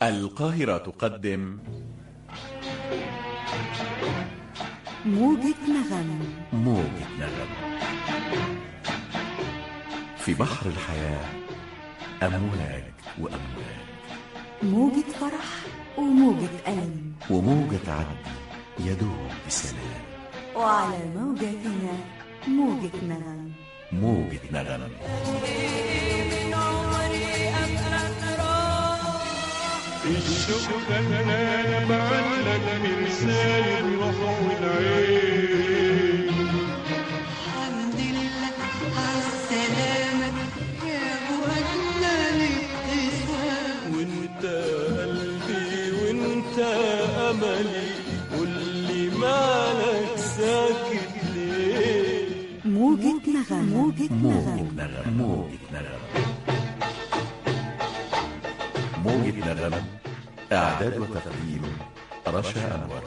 القاهرة تقدم موجة نغم موجة نغم في بحر الحياة أمواج وأمواج موجة فرح وموجة ألم وموجة عدل يدوم بسلام وعلى موجتنا موجة نغم موجة نغم الشوق انا بعلق مرسال الروح والعين الحمد لله عالسلامة يا أبو أجمل ابتسام وانت قلبي وانت املي قولي مالك ساكت ليه موجة نغم موجة موجة نغم نغم موجة نغم موجة نغم إعداد وتقديم رشا أنور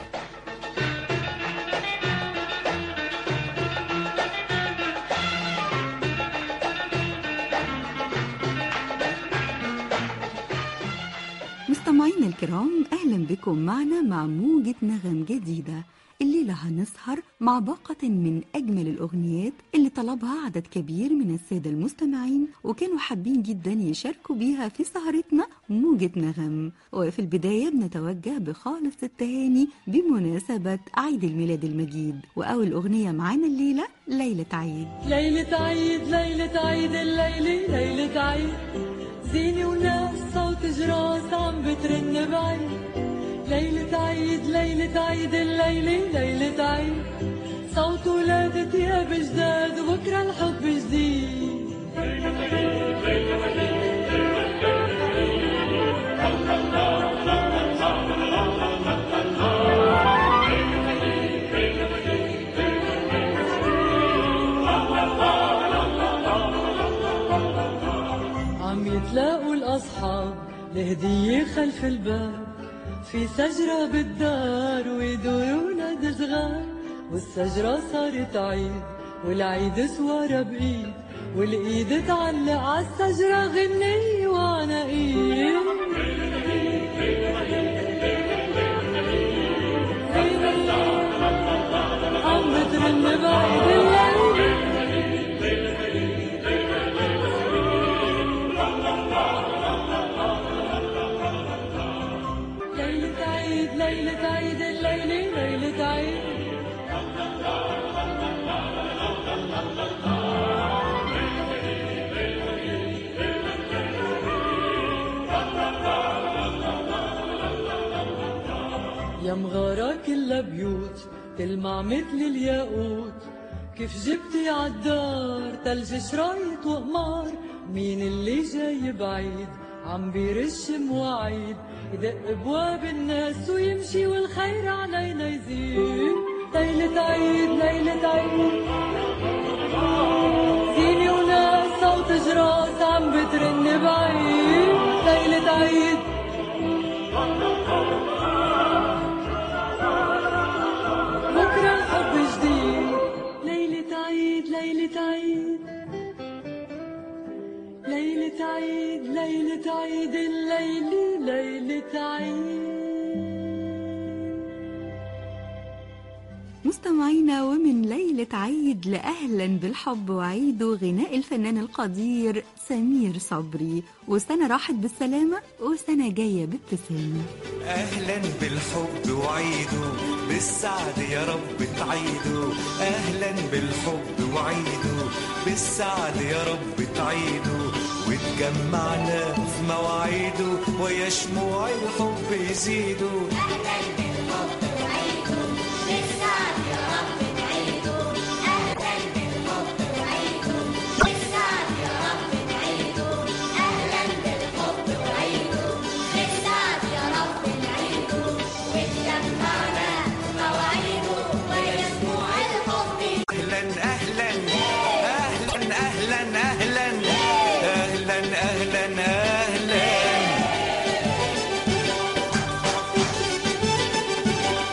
مستمعينا الكرام أهلا بكم معنا مع موجة نغم جديدة الليلة هنسهر مع باقة من أجمل الأغنيات اللي طلبها عدد كبير من السادة المستمعين وكانوا حابين جدا يشاركوا بيها في سهرتنا موجة نغم وفي البداية بنتوجه بخالص التهاني بمناسبة عيد الميلاد المجيد وأول أغنية معانا الليلة ليلة عيد ليلة عيد ليلة عيد الليلة ليلة عيد زينة وناس صوت جراس عم بترن بعيد ليلة عيد ليلة عيد الليلة ليلة عيد صوت ولادة يا بجداد وبكرة الحب جديد عم يتلاقوا الأصحاب لهدية خلف الباب في شجرة بالدار ويدوروا ولاد صغار والشجرة صارت عيد والعيد سوارة بإيد والإيد تعلق عالشجرة غنية وعناقيد عم بترن بعيد الليل ليلة عيد ليلة عيد الليلة ليلة عيد يا مغارة كلها بيوت تلمع مثل الياقوت كيف جبتي عالدار تلج شرايط وقمار مين اللي جاي بعيد عم بيرش مواعيد يدق ابواب الناس ويمشي والخير علينا يزيد ليلة عيد ليلة عيد زيني وناس صوت جراس عم بترن بعيد ليلة عيد بكرة الحب جديد ليلة عيد ليلة عيد ليلة عيد ليلة عيد الليلة ليلة عيد مستمعينا ومن ليلة عيد لأهلا بالحب وعيد غناء الفنان القدير سمير صبري وسنة راحت بالسلامة وسنة جاية بابتسامة اهلا بالحب وعيده بالسعد يا رب تعيده اهلا بالحب وعيده بالسعد يا رب تعيده وتجمعنا في مواعيده ويا شموع الحب يزيدوا اهلا اهلا اهلا اهلا اهلا اهلا اهلا اهلا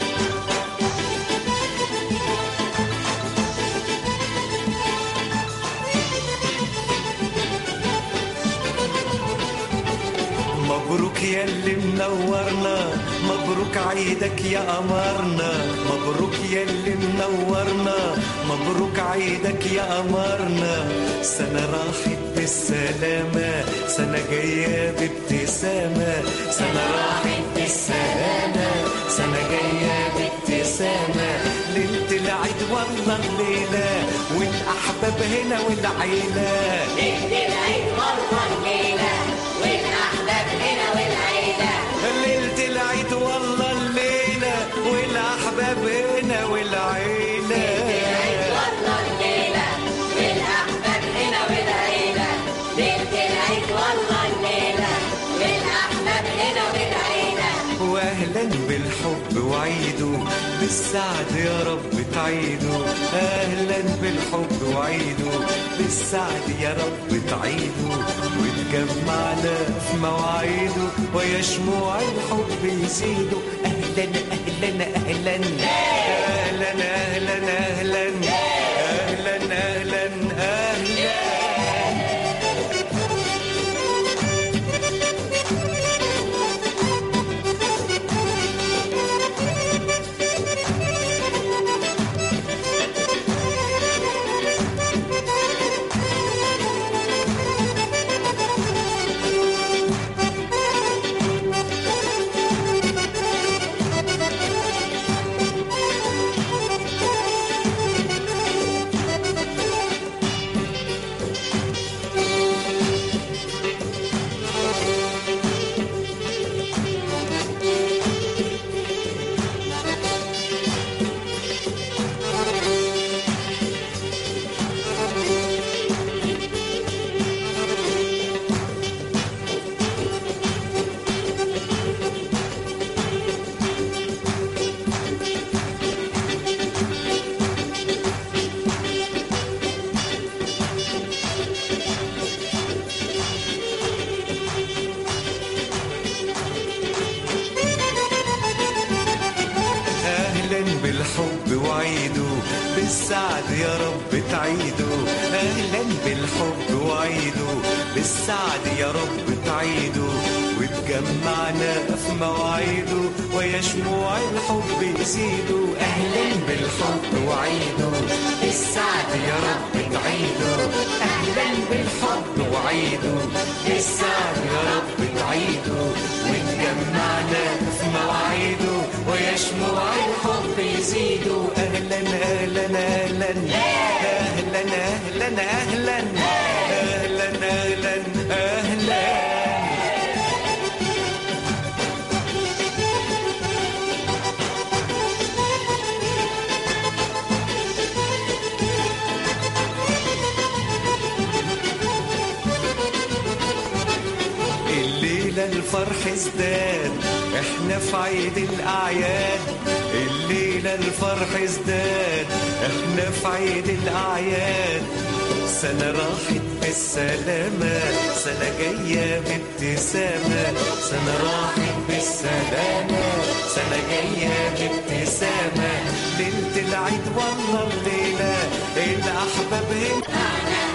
منورنا مبروك عيدك يا قمرنا مبروك يلي منورنا مبروك عيدك يا قمرنا سنة راحت بالسلامة سنة جاية بابتسامة سنة راحت بالسلامة سنة جاية بابتسامة ليلة العيد والله الليلة والأحباب هنا والعيلة ليلة العيد والله الليلة والأحباب هنا والعيلة واهلا بالحب وعيده بالسعد يا رب تعيده اهلا بالحب وعيده بالسعد يا رب تعيده وتجمعنا في مواعيده ويا شموع الحب يزيدوا اهلا اهلا اهلا اهلا اهلا اهلا اهلا اهلا اهلا اهلا بالحب وعيده بالسعد يا رب تعيده اهلا بالحب وعيده بالسعد يا رب تعيده وتجمعنا في مواعيده ويا شموع الحب يزيدوا اهلا بالحب وعيده بالسعد يا رب تعيده اهلا بالحب وعيده بالسعد يا رب تعيده وتجمعنا في مواعيده ويا شموع الحب يزيدوا اهلا اهلا اهلا اهلا اهلا اهلا اهلا اهلا اهلا الليلة الفرح ازداد احنا في عيد الأعياد الليلة الفرح ازداد احنا في عيد الأعياد سنة راحت بالسلامة سنة جاية بابتسامة سنة راحت بالسلامة سنة جاية بابتسامة ليلة العيد والله الليلة الأحباب هنا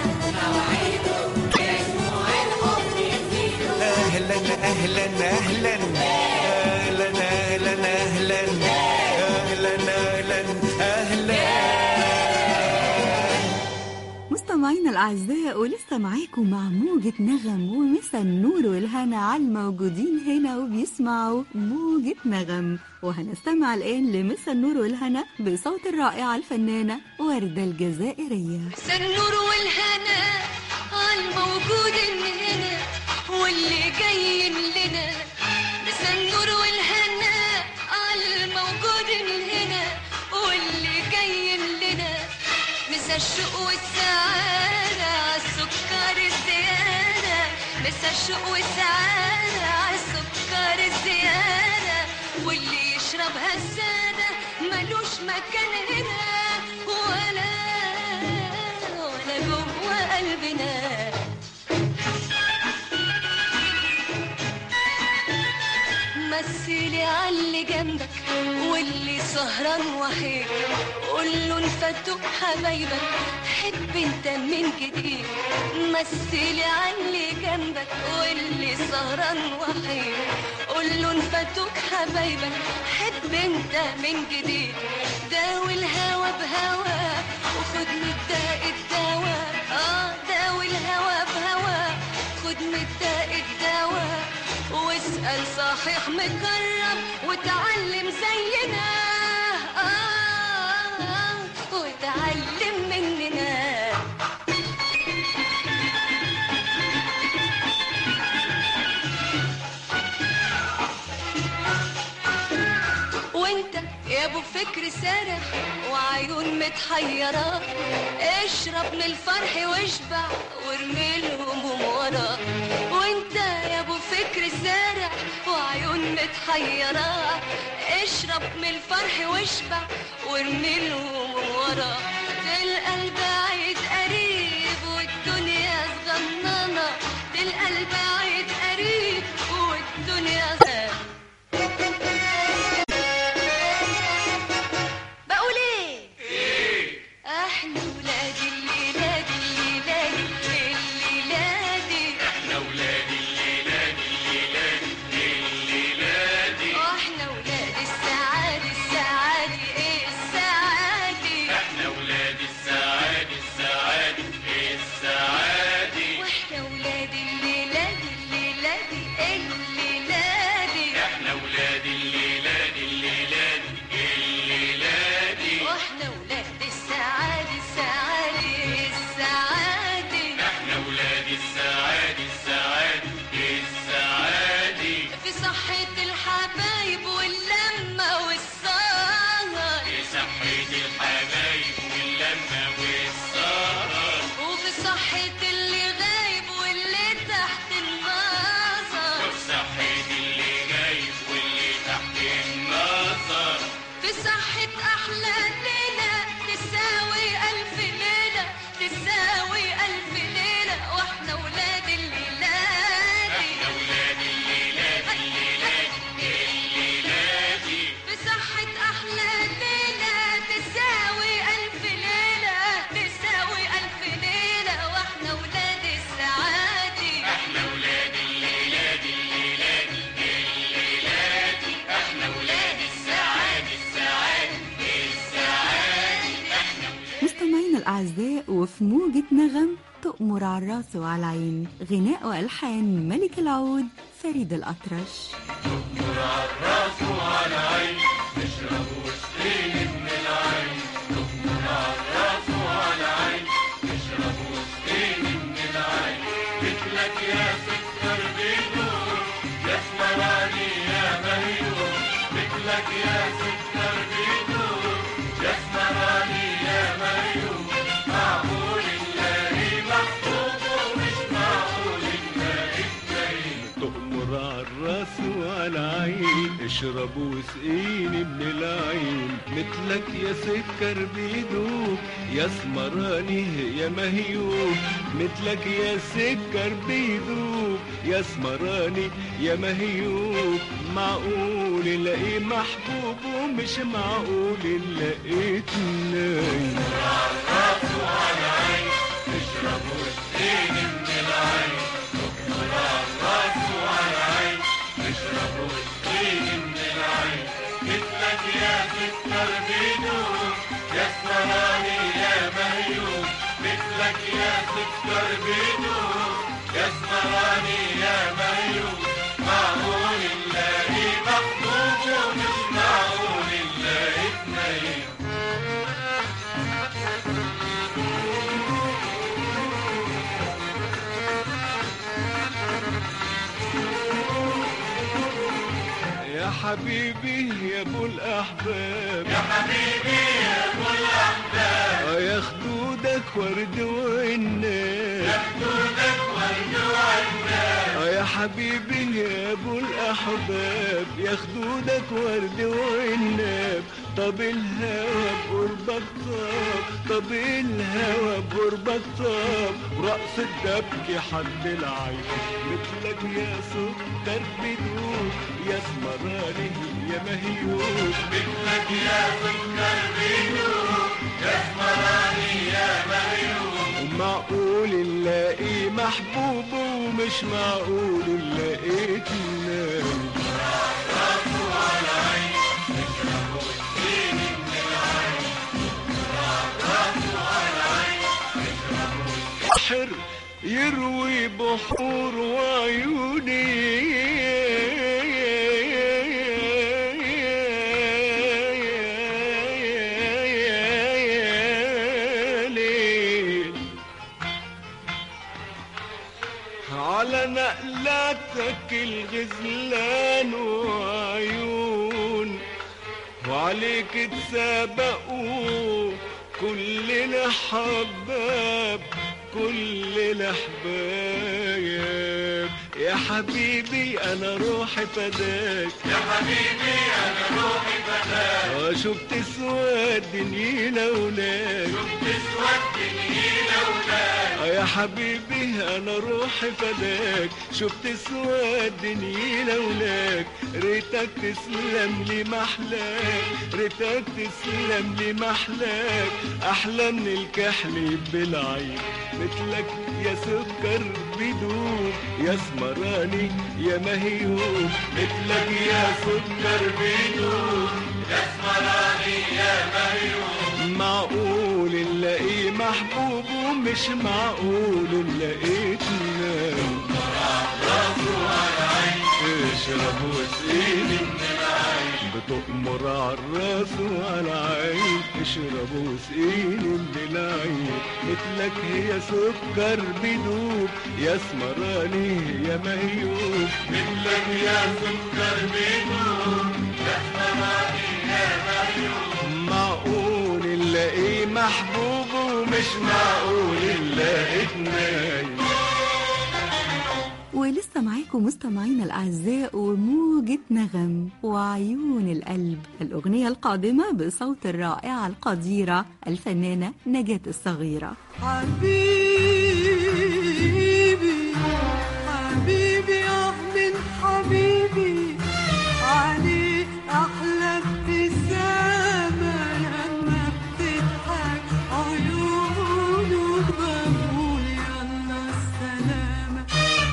اهلا اهلا اهلا اهلا اهلا اهلا اهلا اهلا اهلا مستمعينا الأعزاء ولسه معاكم مع موجة نغم ومسا النور والهنا على الموجودين هنا وبيسمعوا موجة نغم وهنستمع الآن لمسا النور والهنا بصوت الرائعة الفنانة وردة الجزائرية مسا النور والهنا عالموجود هنا واللي جاي لنا مسا النور والهنا عالموجود هنا واللي جاي لنا مسا الشوق والسعادة عالسكر الزيادة مسا الشوق والسعادة عالسكر الزيادة واللي يشربها السادة ملوش مكان هنا ولا ولا جوه قلبنا مثلي عاللي جنبك واللي سهران وحيد قول له انفتوا حبايبك حب انت من جديد مثلي عاللي جنبك واللي سهران وحيد قول له انفتوك حبايبك حب انت من جديد داوي الهوى بهواك وخد من الداء الدواء اه داوي الهوى بهواك خد من الداء الدواء واسأل صحيح مكرم وتعلم زينا آه آه وتعلم مننا وانت يا ابو فكر سارح وعيون متحيرة اشرب من الفرح واشبع وارمي الهموم ورا وانت يا ابو فكر سارح وعيون متحيرة اشرب من الفرح واشبع وارمي الهموم ورا تلقى البعيد قريب والدنيا صغننة تلقى البعيد قريب والدنيا صغننة بقول ايه احنا ولاد الليلاد الليلاد الليلاد احنا ولاد الليلاد الليلاد الليلاد واحنا ولاد السعاد السعاد ايه السعاد احنا ولاد السعاد السعاد السعاد واحنا ولاد الليلاد الليلاد الليلاد احنا ولاد الليلاد الليلاد الليلاد واحنا ولاد السعاد السعاد السعاد احنا ولاد السعاد السعاد السعاد في صحة الحبايب واللمة والسهر في صحة الحبايب واللمة والسهر وفي صحة اللي غايب واللي تحت النظر وفي صحة اللي جايب واللي تحت النظر في صحة أحلى ليلة تساوي ألف ليلة تساوي ألف ليلة وإحنا ولاد الليلاد احنا ولاد الليلاد الليلاد الليلاد في صحة أحلى ليلة تساوي ألف ليلة تساوي ألف ليلة وإحنا ولاد السعادة احنا ولاد الليلاد الليلاد الليلاد احنا ولاد السعاد السعاد السعاد احنا مستمعينا الأعزاء وفي موجة نغم تؤمر على الراس وعلى العين غناء وألحان ملك العود فريد الأطرش الراس وعلى عين نشرب وسطين من العين نخمر على الراس وعلى عين نشرب وسطين من العين مثلك يا سكر بيدور يا اسمراني يا مهيور مثلك يا سكر بيدور يا اسمراني يا مهيور معقول نلاقي محبوب ومش معقول نلاقي التاني تؤمر على الراس وعلى العين اشرب وسقيني من العين مثلك يا سكر بيدوب يا اسمراني يا مهيوب مثلك يا سكر بيدوب يا اسمراني يا مهيوب معقول الاقي محبوب ومش معقول لقيت نايم مثلك يا سكر بيدوب يا اسمراني يا مهيوب مثلك يا سكر بيدوب يا اسمراني يا مهيوب معقول نلاقي محبوب ومش معقول نلاقي اتنين يا حبيبي يا ابو الاحباب يا حبيبي يا ابو الاحباب آه يا خدودك ورد والناس خدودك ورد وعناب آه يا حبيبي يا ابو الاحباب يا خدودك ورد والناب طب الهوى بقربك طاب طب الهوى بقربك طاب ورقص الدبك حد العين مثلك يا سكر بدوب يا اسمراني يا مهيوب مثلك يا سكر بيدوب يا اسمراني يا مهيوب ومعقول نلاقي محبوب ومش معقول نلاقيك نايم يروي بحور وعيوني على نقلاتك الغزلان وعيون وعليك تسابقوا كلنا حباب كلنا حبايب يا حبيبي انا روحي فداك يا حبيبي انا روحي فداك آه، شفت سواد دنينا وناك تسوى الدنيا ولاك آه، يا حبيبي انا روحي فداك شفت سواد دنينا وناك ريتك تسلم لي محلاك ريتك تسلم لي محلاك احلى من الكحل بالعين مثلك يا سكر بدون يا سمراني يا مهيوب مثلك يا سكر بدون اسمراني يا مريوم معقول نلاقي محبوب ومش معقول نلاقيتنا اشرب واسقيني بتؤمر عالراس وعلى عين اشرب واسقيني من العين مثلك هي سكر بدوب يا سمراني يا مهيوب مثلك يا سكر بدون اسمراني يا مريوم معقول نلاقي محبوب ومش معقول نلاقي اتنين ولسه معاكم مستمعينا الأعزاء وموجة نغم وعيون القلب الأغنية القادمة بصوت الرائعة القديرة الفنانة نجاة الصغيرة حبيبي حبيبي اه من حبيبي عليه احلى ابتسامه لما بتضحك عيونه بقول يلا السلامه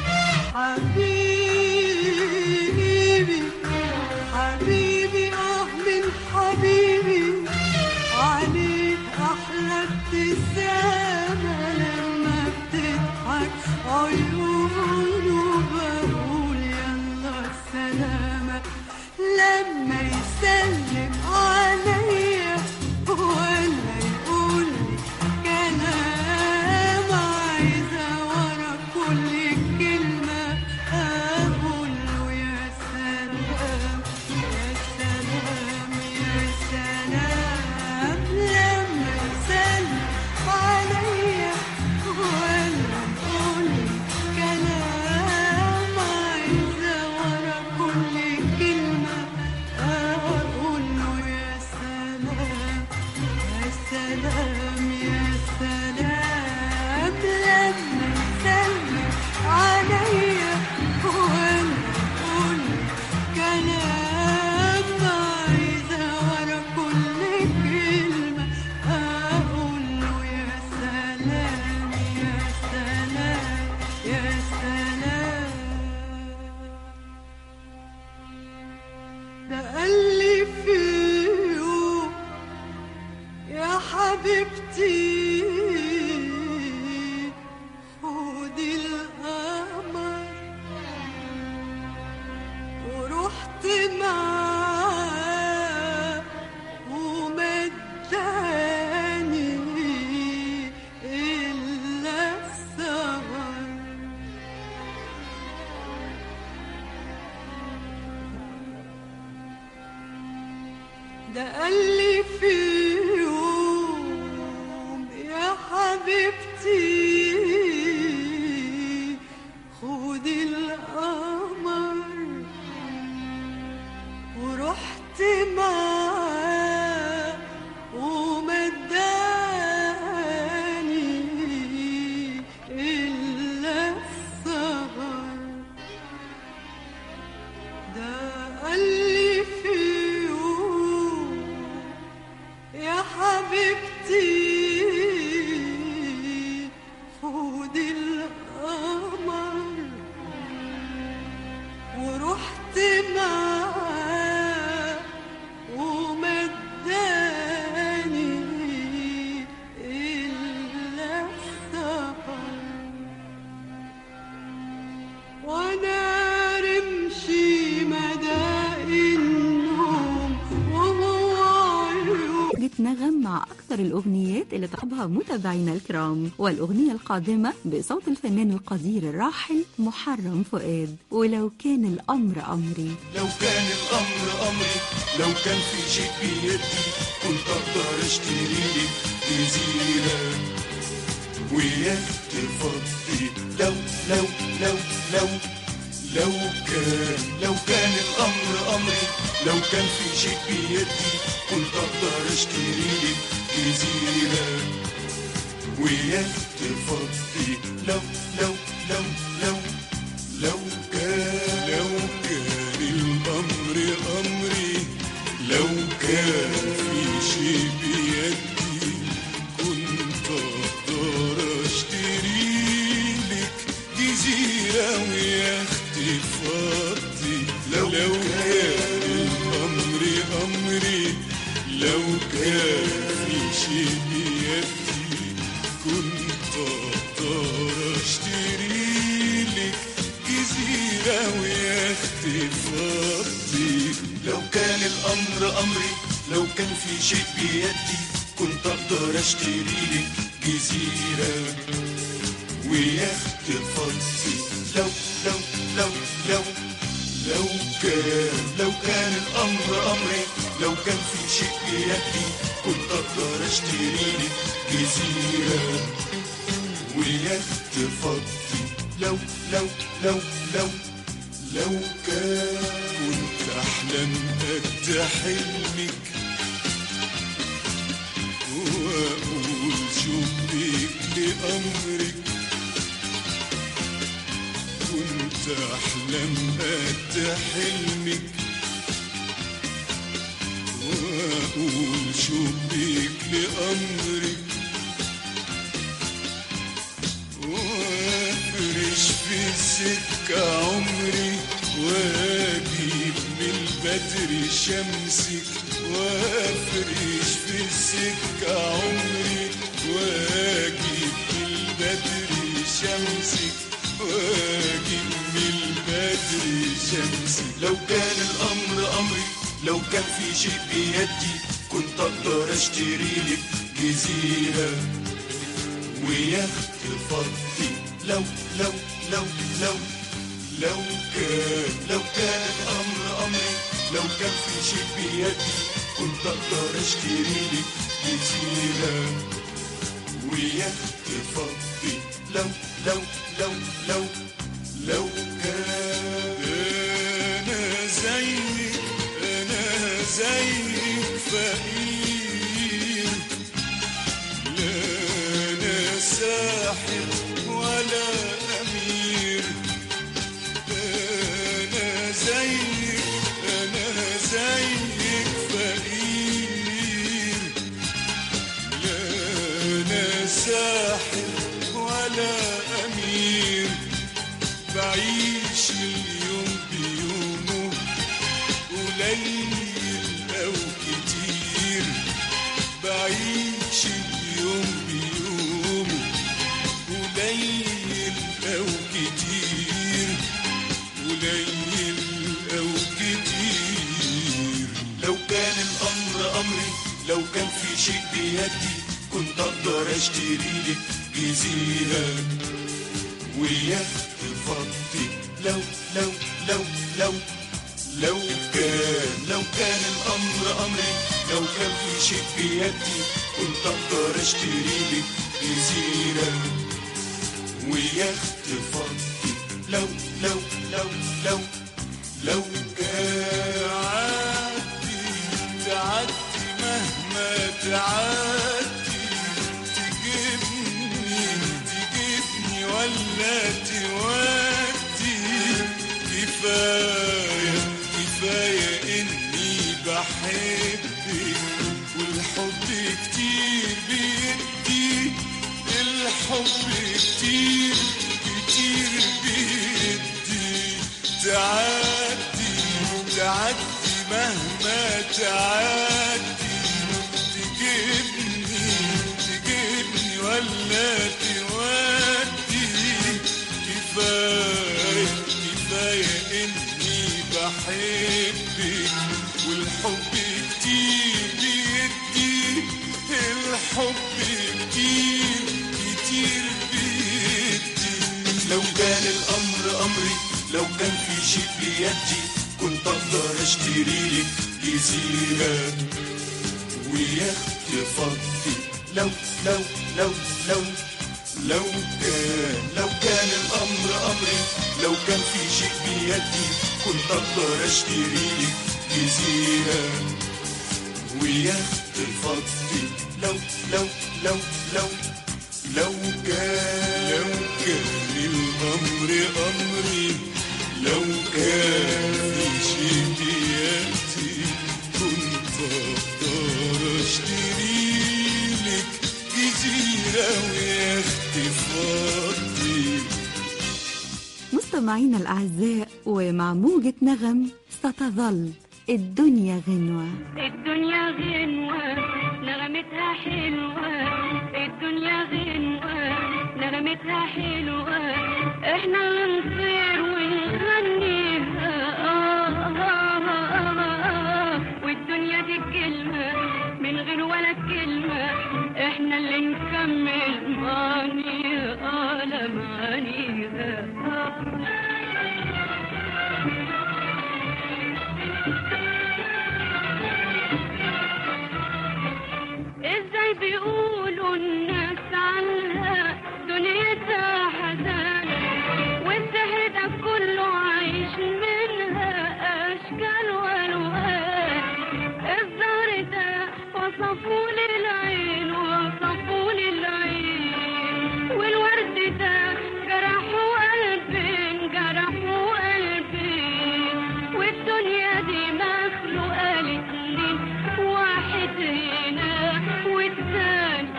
حبيبي حبيبي اه من حبيبي عليه احلى ابتسامه لما بتضحك عيونه بقول يلا السلامه لما يسلم عليا ولا يقول لي كلام عايزه ورا كل كلمه اقول له يا سلام يا سلام يا سلام لما يسلم عليا ولا يقول لي كلام عايزه ورا كل كلمه اقول له يا سلام يا سلام يا سلام لما يسلم عليا ولا يقول لي كلام عايزه ورا كل كلمه اقول له يا سلام يا سلام يا سلام ده قال لي في يوم يا حبيبتي خدي القمر ورحت معاه ومداني إلا السهر ده قال لي في يوم يا حبيبتي خدي القمر ورحت معاه ومداني إلا السهر ده قال لي في يوم يا حبيبتي خدي القمر ورحت معاه أكثر الأغنيات اللي طلبها متابعينا الكرام والأغنية القادمة بصوت الفنان القدير الراحل محرم فؤاد ولو كان الأمر أمري لو كان الأمر أمري لو كان في شيء بيدي كنت أقدر أشتري لي جزيرة ويخت فضي لو لو لو لو لو كان لو كان الأمر أمري لو كان في شيء بيدي كنت أقدر أشتري لي جزيرة ويخت فضي لو لو لو لو لو كان لو كان الأمر أمري لو كان في شيء بيدي كنت أقدر أشتري لك جزيرة ويخت فضي لو, لو كان الأمر أمري لو كان في شيء بيدي كنت أقدر أشتري لك جزيرة ويخت فضي لو كان الأمر أمري لو كان في شيء بيدي كنت أقدر أشتري لك جزيرة ويخت فضي لو لو لو لو لو كان لو كان الأمر أمري لو كان في شيء بيدي كنت أقدر أشتري لك جزيرة ويخت فضي لو لو لو لو لو كان كنت أحلم قد حلمك وأقول شبيك لأمرك كنت أحلم قد حلمك وأقول شبيك لأمرك وافرش في السكة عمري واجيب من البدر شمسك وافرش في السكة عمري واجيب من البدر شمسك واجيب من البدر شمسك لو كان الأمر أمري لو كان في شيء بيدي كنت أقدر أشتري لك جزيرة ويخت فضي لو لو لو لو لو كان لو كان الأمر أمري لو كان في شيء بيدي كنت أقدر أشتري لك جزيرة ويخت فضي لو لو لو لو لو كان أنا زيك أنا زيك فقير لا أنا ساحر ولا أمير أنا زيك أنا زيك فقير لا أنا ساحر ولا أمير بعيش اليوم بيومه قليل أو كتير بعيش اليوم بيومه قليل أو كتير قليل أو كتير لو كان الأمر أمري لو كان في شيء بيدي كنت أقدر أشتري لك جزيرة ويخت فضي لو لو لو لو لو كان لو كان الأمر أمري لو كان في شيء بيدي كنت أقدر أشتري لك جزيرة ويخت فضي لو لو لو لو لو كان عدي تعدي مهما تعدي تجيبني تجيبني ولا تودي كفاية كفاية إني بحبك والحب كتير بيدي الحب كتير كتير بيدي تعدي تعدي مهما تعدي تجيبني تجيبني ولا تودي كفاية كفاية إني بحبك والحب كتير بيدي الحب كتير كتير بيدي لو كان الامر امري لو كان في شيء بيدي كنت اقدر اشتري لك جزيره ويخت فضي لو لو لو لو لو كان لو كان الامر امري لو كان في شيء بيدي كنت اقدر اشتري لك جزيره ويخت فضي لو لو لو لو لو كان لو كان الامر امري لو كان في شيء بيدي كنت اقدر اشتري لك جزيره ويخت فضي مستمعينا الأعزاء ومع موجة نغم ستظل الدنيا غنوة الدنيا غنوة نغمتها حلوة الدنيا غنوة نغمتها حلوة احنا نطير ونغنيها آه آه آه آه والدنيا دي كلمة من غير ولا كلمة احنا اللي نكمل معانيها آه لا معانيها آه ازاي بيقولوا الناس عنها دنيتها حزان والسحر ده كله عايش منها اشكال والوان الزهر ده وصفوا للعين وصفوا للعين والورد ده جرحوا قلبي جرحوا قلبي والدنيا دي مخلوقة لاتنين واحد هنا والتاني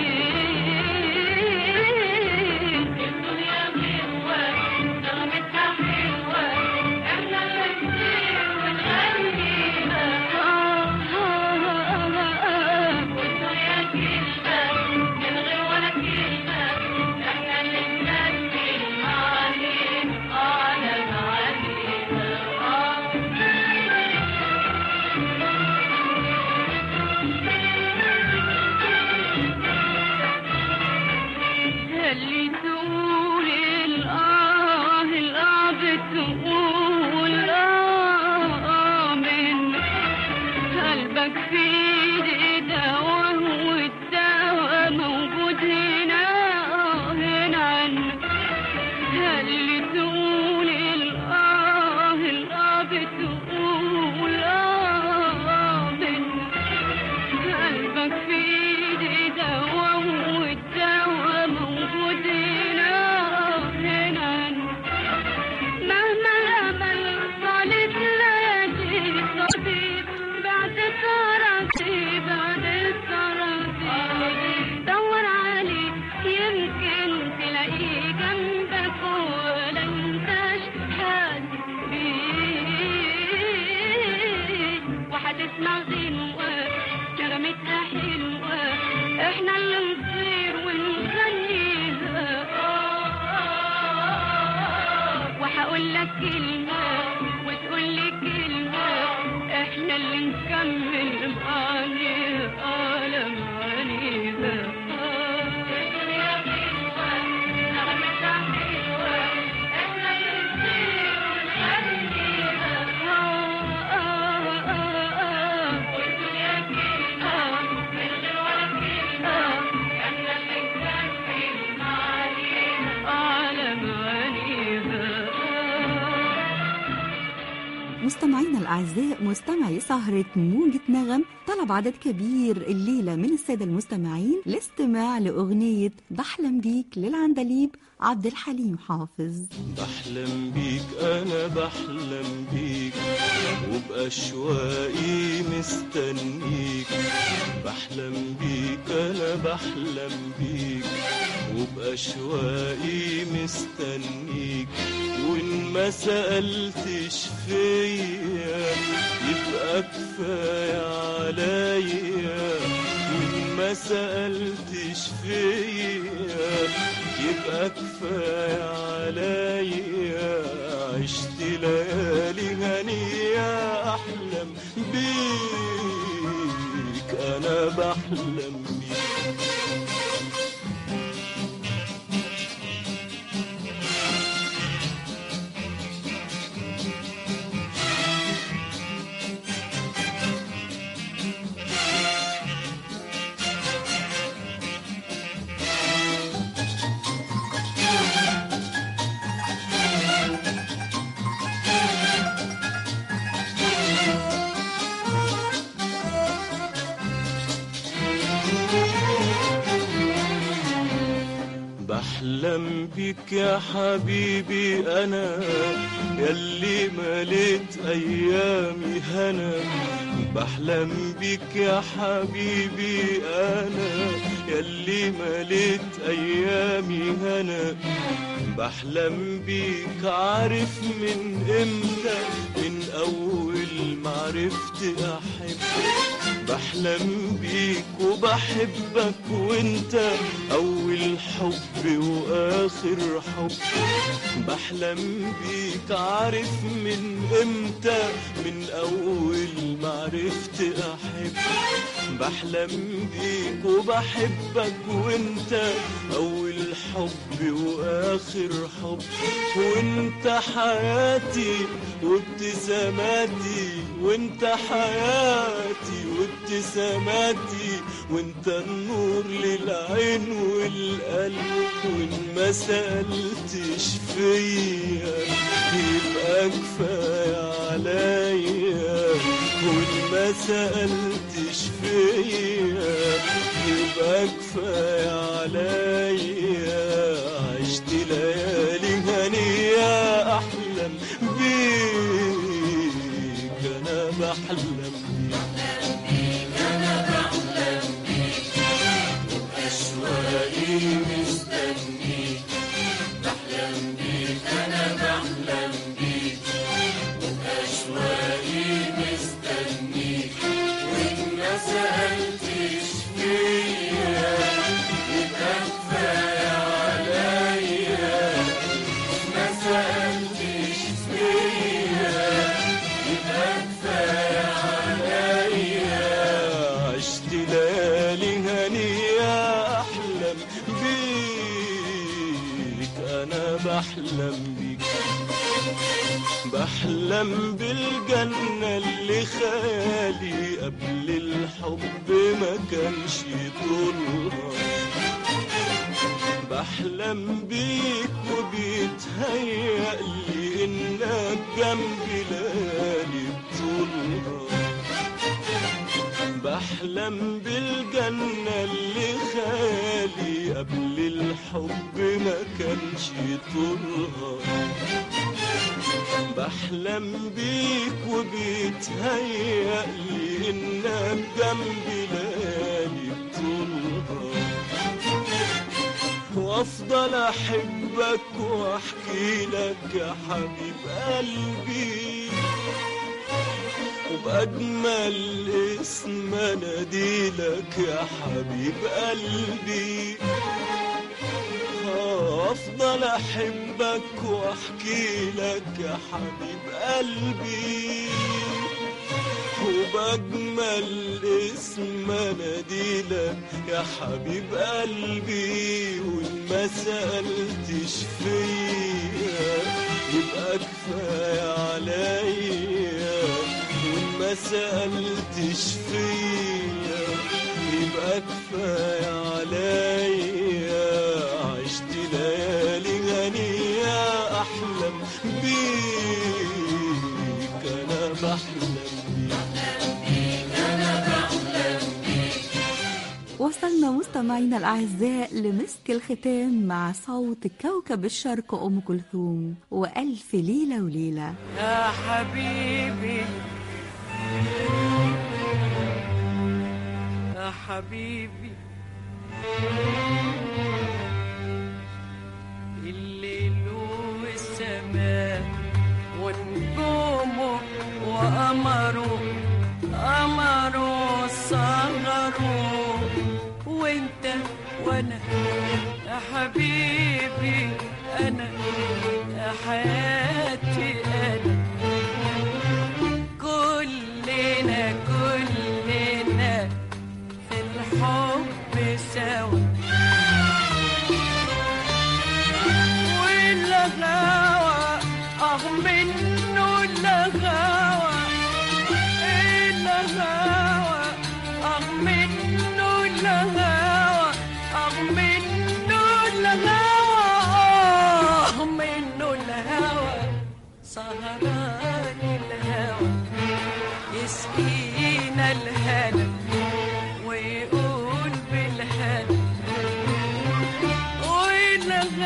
فين الدنيا حلوة نغمتها حلوة احنا اللي نطير ونغنيها والدنيا كلمة من غير ولا كلمة احنا اللي نكمل معانيها على معانيها اللي تقول الآه الآه بتقول آه من قلبك في ايدي دواء والدواء موجود هنا هنا عنك اللي تقول الآه الآه بتقول آه من قلبك في ايدي دواء والدواء موجود هنا هنا عنك مهما الأمل طالت ليالي طبيب بعد التراضي بعد التراضي دور عليه يمكن تلاقيه جنبك ولا انتش حاسس بيه وهتسمع غنوة نغمتها حلوة احنا اللي نطير ونغنيها وهقول لك كلمة وتقول لي كلمة احنا اللي نكمل معانيها على معانيها الدنيا حلوة نغمتها حلوة احنا اللي نطير ونغنيها والدنيا كلمة من غير ولا كلمة احنا اللي نكمل معانيها على معانيها مستمعينا الأعزاء مستمعي سهرة موجة نغم طلب عدد كبير الليلة من السادة المستمعين الاستماع لأغنية بحلم بيك للعندليب عبد الحليم حافظ بحلم بيك انا بحلم بيك وبأشواقي مستنيك بحلم بيك انا بحلم بيك وبأشواقي مستنيك وان ما سألتش فيا يبقى كفاية عليا وان ما سألتش فيا يبقى كفاية عليا عشت ليالي هنية أحلم بيك أنا بحلم بحلم بيك يا حبيبي انا يلي مليت ايامي هنا بحلم بيك يا حبيبي انا يلي مليت ايامي هنا بحلم بيك عارف من امتى من اول ما عرفت احب بحلم بيك وبحبك وانت اول حب واخر حب بحلم بيك عارف من امتى من اول ما عرفت احب بحلم بيك وبحبك وانت اول حب واخر حب وانت حياتي وابتساماتي وانت حياتي وابتساماتي وانت النور للعين والقلب وان ما سألتش فيا يبقى كفاية عليا وان ما سألتش فيا يبقى كفاية عليا عشت ليالي هنية أحلم بيك أنا بحلم بيك أنا بحلم بيك وأشواقي مستنيك بحلم بيك أنا بحلم بيك وأشواقي مستنيك وإن ما سألتش فيا يبقى كفاية عليا ما سألتش فيا يبقى كفاية عليا عشت ليالي هنية أحلم بيك أنا بحلم بيك بحلم بالجنة اللي خيالي قبل الحب ما كانش طولها بحلم بيك وبيتهيألي إنك جنبي ليالي بطولها بحلم بالجنة اللي خالي قبل الحب ما كانش طولها بحلم بيك وبيتهيألي إنك جنبي ليالي بطولها وافضل احبك واحكي لك يا حبيب قلبي وبأجمل اسم اناديلك يا حبيب قلبي افضل احبك واحكي لك يا حبيب قلبي وبأجمل اسم اناديلك يا حبيب قلبي وإن ما سألتش فيا يبقى كفاية عليا وإن ما سألتش فيا يبقى كفاية عليا عشت ليالي هنية أحلم بيك أنا بحلم وصلنا مستمعينا الأعزاء لمسك الختام مع صوت كوكب الشرق أم كلثوم وألف ليلة وليلة يا حبيبي يا حبيبي الليل والسماء ونجومه وقمره قمره صغره وانت وانا يا حبيبي انا يا حياتي انا كلنا كلنا في الحب سوا والغاوى اه منه الغاوى الغاوى اه منه الغاوى اه منه الغاوى اه منه الهوى سهران الهوى يسقينا الهنا ويقول بالهنا والغاوى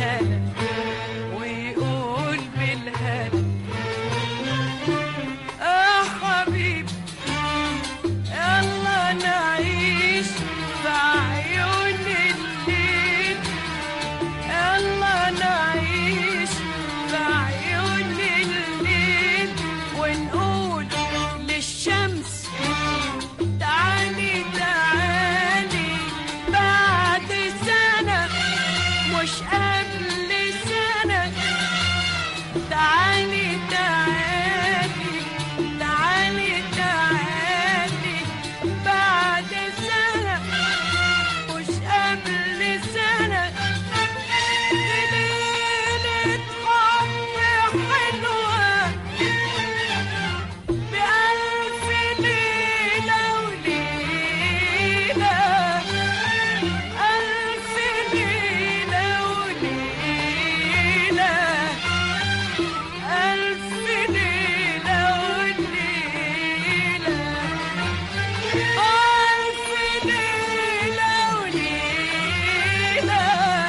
بالهنا ويقول بالهنا اه حبيبي يلا نعيش في عيون الليل يلا نعيش في عيون الليل ونقول للشمس تعالي تعالي بعد سنة مش قبل سنة تعالي تعالي تعالي تعالي بعد سنة مش قبل سنة ليلة حب حلوة بألف ليلة وليلة ألف ليلة وليلة ألف ليلة وليلة ألف ليلة وليلة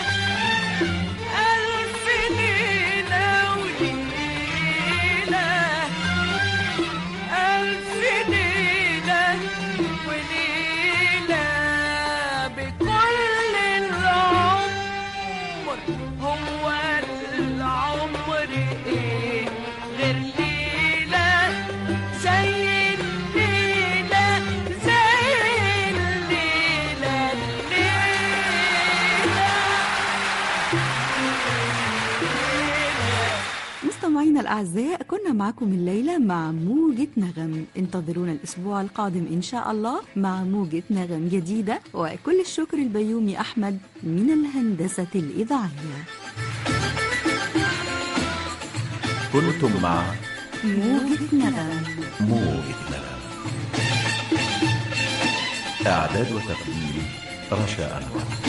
ألف ليلة وليلة ألف ليلة وليلة بكل العمر هو العمر إيه غير ليلة زي الليلة زي الليلة الليلة مستمعينا الأعزاء كنا معكم الليلة مع موجة نغم انتظرونا الأسبوع القادم إن شاء الله مع موجة نغم جديدة وكل الشكر البيومي أحمد من الهندسة الإذاعية كنتم مع موجة نغم موجة نغم إعداد وتقديم رشا أنور